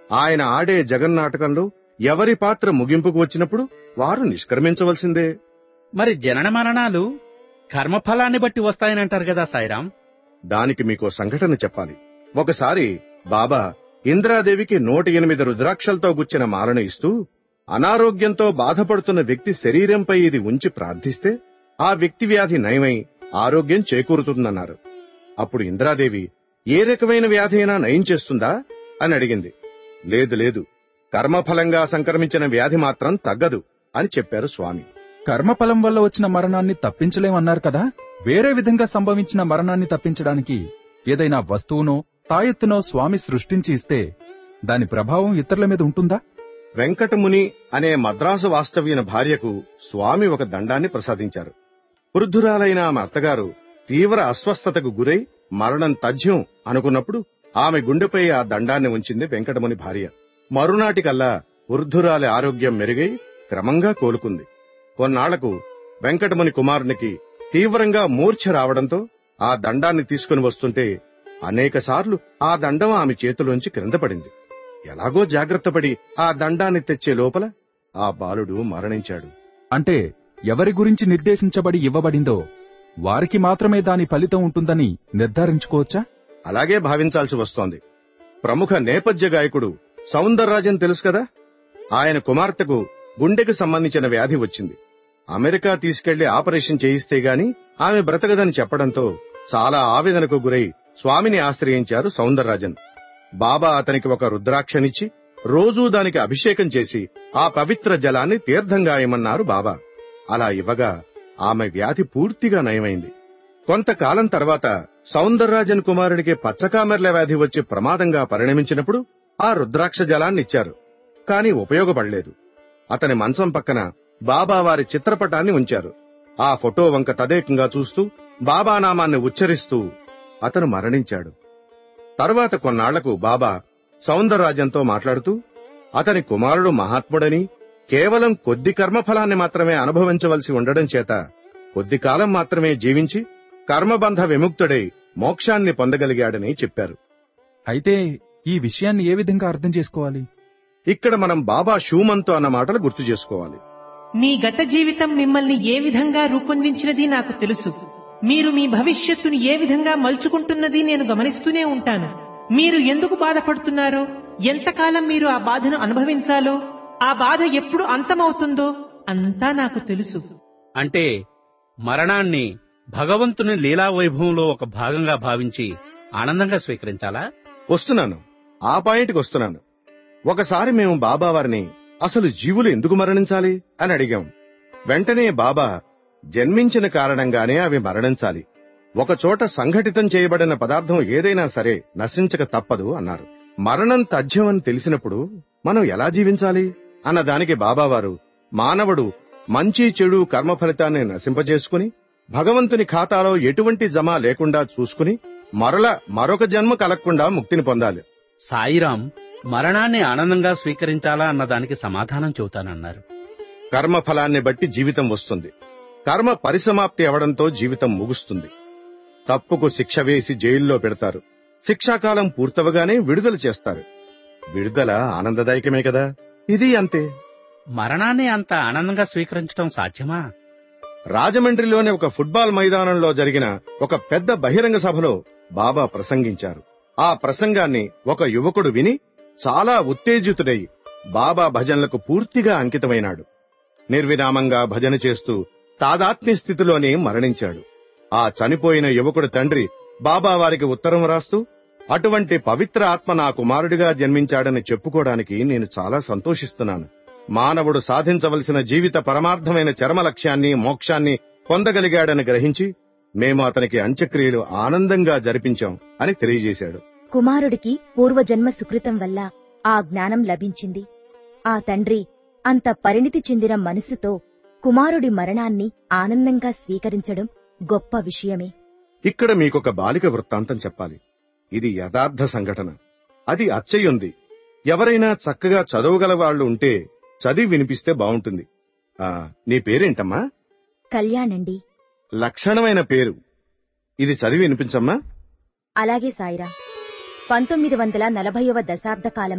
ఆయన ఆడే జగన్నాటకంలో ఎవరి పాత్ర ముగింపుకు వచ్చినప్పుడు వారు నిష్క్రమించవలసిందే మరి జనన మరణాలు కర్మఫలాన్ని బట్టి వస్తాయనంటారు కదా సాయిరాం దానికి మీకో సంఘటన చెప్పాలి ఒకసారి బాబా ఇంద్రాదేవికి నూట ఎనిమిది రుద్రాక్షలతో గుచ్చిన మాలను ఇస్తూ అనారోగ్యంతో బాధపడుతున్న వ్యక్తి శరీరంపై ఇది ఉంచి ప్రార్థిస్తే ఆ వ్యక్తి వ్యాధి నయమై ఆరోగ్యం చేకూరుతుందన్నారు అప్పుడు ఇంద్రాదేవి ఏ రకమైన వ్యాధి అయినా నయం చేస్తుందా అని అడిగింది లేదు లేదు కర్మఫలంగా సంక్రమించిన వ్యాధి మాత్రం తగ్గదు అని చెప్పారు స్వామి కర్మఫలం వల్ల వచ్చిన మరణాన్ని తప్పించలేమన్నారు కదా వేరే విధంగా సంభవించిన మరణాన్ని తప్పించడానికి ఏదైనా వస్తువునో తాయెత్తునో స్వామి సృష్టించి ఇస్తే దాని ప్రభావం ఇతరుల మీద ఉంటుందా వెంకటముని అనే మద్రాసు వాస్తవ్యుని భార్యకు స్వామి ఒక దండాన్ని ప్రసాదించారు వృద్ధురాలైన ఆమె అత్తగారు తీవ్ర అస్వస్థతకు గురై మరణం తథ్యం అనుకున్నప్పుడు ఆమె గుండెపై ఆ దండాన్ని ఉంచింది వెంకటముని భార్య మరునాటికల్లా వృద్ధురాలి ఆరోగ్యం మెరుగై క్రమంగా కోలుకుంది కొన్నాళ్లకు వెంకటముని కుమారునికి తీవ్రంగా మూర్ఛ రావడంతో ఆ దండాన్ని తీసుకుని వస్తుంటే అనేకసార్లు ఆ దండం ఆమె చేతిలోంచి క్రింద పడింది ఎలాగో జాగ్రత్తపడి ఆ దండాన్ని తెచ్చే లోపల ఆ బాలుడు మరణించాడు అంటే ఎవరి గురించి నిర్దేశించబడి ఇవ్వబడిందో వారికి మాత్రమే దాని ఫలితం ఉంటుందని నిర్ధారించుకోవచ్చా అలాగే భావించాల్సి వస్తోంది ప్రముఖ నేపథ్య గాయకుడు సౌందరరాజన్ తెలుసు కదా ఆయన కుమార్తెకు గుండెకు సంబంధించిన వ్యాధి వచ్చింది అమెరికా తీసుకెళ్లి ఆపరేషన్ చేయిస్తే గాని ఆమె బ్రతకదని చెప్పడంతో చాలా ఆవేదనకు గురై స్వామిని ఆశ్రయించారు సౌందరరాజన్ బాబా అతనికి ఒక రుద్రాక్షనిచ్చి రోజూ దానికి అభిషేకం చేసి ఆ పవిత్ర జలాన్ని తీర్థంగా ఇమ్మన్నారు బాబా అలా ఇవ్వగా ఆమె వ్యాధి పూర్తిగా నయమైంది కొంతకాలం తర్వాత సౌందరరాజన్ కుమారుడికి పచ్చకామెర్ల వ్యాధి వచ్చి ప్రమాదంగా పరిణమించినప్పుడు ఆ రుద్రాక్ష జలాన్నిచ్చారు కాని ఉపయోగపడలేదు అతని మంచం పక్కన బాబా వారి చిత్రపటాన్ని ఉంచారు ఆ ఫోటో వంక తదేకంగా చూస్తూ బాబా నామాన్ని ఉచ్చరిస్తూ అతను మరణించాడు తరువాత కొన్నాళ్లకు బాబా సౌందరరాజంతో మాట్లాడుతూ అతని కుమారుడు మహాత్ముడని కేవలం కొద్ది కర్మఫలాన్ని మాత్రమే అనుభవించవలసి ఉండడం చేత కొద్ది కాలం మాత్రమే జీవించి కర్మబంధ విముక్తుడై మోక్షాన్ని పొందగలిగాడని చెప్పారు అయితే ఈ విషయాన్ని ఏ విధంగా అర్థం చేసుకోవాలి ఇక్కడ మనం బాబా షూమన్తో అన్న మాటలు గుర్తు చేసుకోవాలి మీ గత జీవితం మిమ్మల్ని ఏ విధంగా రూపొందించినది నాకు తెలుసు మీరు మీ భవిష్యత్తును ఏ విధంగా మలుచుకుంటున్నది నేను గమనిస్తూనే ఉంటాను మీరు ఎందుకు బాధపడుతున్నారో ఎంతకాలం మీరు ఆ బాధను అనుభవించాలో ఆ బాధ ఎప్పుడు అంతమవుతుందో అంతా నాకు తెలుసు అంటే మరణాన్ని భగవంతుని లీలా వైభవంలో ఒక భాగంగా భావించి ఆనందంగా స్వీకరించాలా వస్తున్నాను ఆ పాయింట్కి వస్తున్నాను ఒకసారి మేము బాబా వారిని అసలు జీవులు ఎందుకు మరణించాలి అని అడిగాం వెంటనే బాబా జన్మించిన కారణంగానే అవి మరణించాలి ఒకచోట సంఘటితం చేయబడిన పదార్థం ఏదైనా సరే నశించక తప్పదు అన్నారు మరణం తథ్యం అని తెలిసినప్పుడు మనం ఎలా జీవించాలి అన్న దానికి బాబావారు మానవుడు మంచి చెడు కర్మ ఫలితాన్ని నశింపజేసుకుని భగవంతుని ఖాతాలో ఎటువంటి జమ లేకుండా చూసుకుని మరల మరొక జన్మ కలగకుండా ముక్తిని పొందాలి సాయిరాం మరణాన్ని ఆనందంగా స్వీకరించాలా అన్నదానికి సమాధానం చెబుతానన్నారు కర్మ ఫలాన్ని బట్టి జీవితం వస్తుంది కర్మ పరిసమాప్తి అవడంతో జీవితం ముగుస్తుంది తప్పుకు శిక్ష వేసి జైల్లో పెడతారు శిక్షాకాలం పూర్తవగానే విడుదల చేస్తారు విడుదల ఆనందదాయకమే కదా ఇది అంతే మరణాన్ని అంత ఆనందంగా స్వీకరించడం సాధ్యమా రాజమండ్రిలోని ఒక ఫుట్బాల్ మైదానంలో జరిగిన ఒక పెద్ద బహిరంగ సభలో బాబా ప్రసంగించారు ఆ ప్రసంగాన్ని ఒక యువకుడు విని చాలా ఉత్తేజితుడై బాబా భజనలకు పూర్తిగా అంకితమైనాడు నిర్విరామంగా భజన చేస్తూ తాదాత్మ్య స్థితిలోనే మరణించాడు ఆ చనిపోయిన యువకుడు తండ్రి బాబా వారికి ఉత్తరం రాస్తూ అటువంటి పవిత్ర ఆత్మ నా కుమారుడిగా జన్మించాడని చెప్పుకోవడానికి నేను చాలా సంతోషిస్తున్నాను మానవుడు సాధించవలసిన జీవిత పరమార్థమైన చరమ లక్ష్యాన్ని మోక్షాన్ని పొందగలిగాడని గ్రహించి మేము అతనికి అంత్యక్రియలు ఆనందంగా జరిపించాం అని తెలియజేశాడు కుమారుడికి పూర్వజన్మ సుకృతం వల్ల ఆ జ్ఞానం లభించింది ఆ తండ్రి అంత పరిణితి చెందిన మనసుతో కుమారుడి మరణాన్ని ఆనందంగా స్వీకరించడం గొప్ప విషయమే ఇక్కడ మీకొక బాలిక వృత్తాంతం చెప్పాలి ఇది యథార్థ సంఘటన అది అచ్చయ్యుంది ఎవరైనా చక్కగా చదవగల వాళ్ళు ఉంటే చదివి వినిపిస్తే బావుంటుంది ఆ నీ పేరేంటమ్మా కళ్యాణండి లక్షణమైన పేరు ఇది చదివి వినిపించమ్మా అలాగే సాయిరా పంతొమ్మిది వందల నలభైవ దశాబ్ద కాలం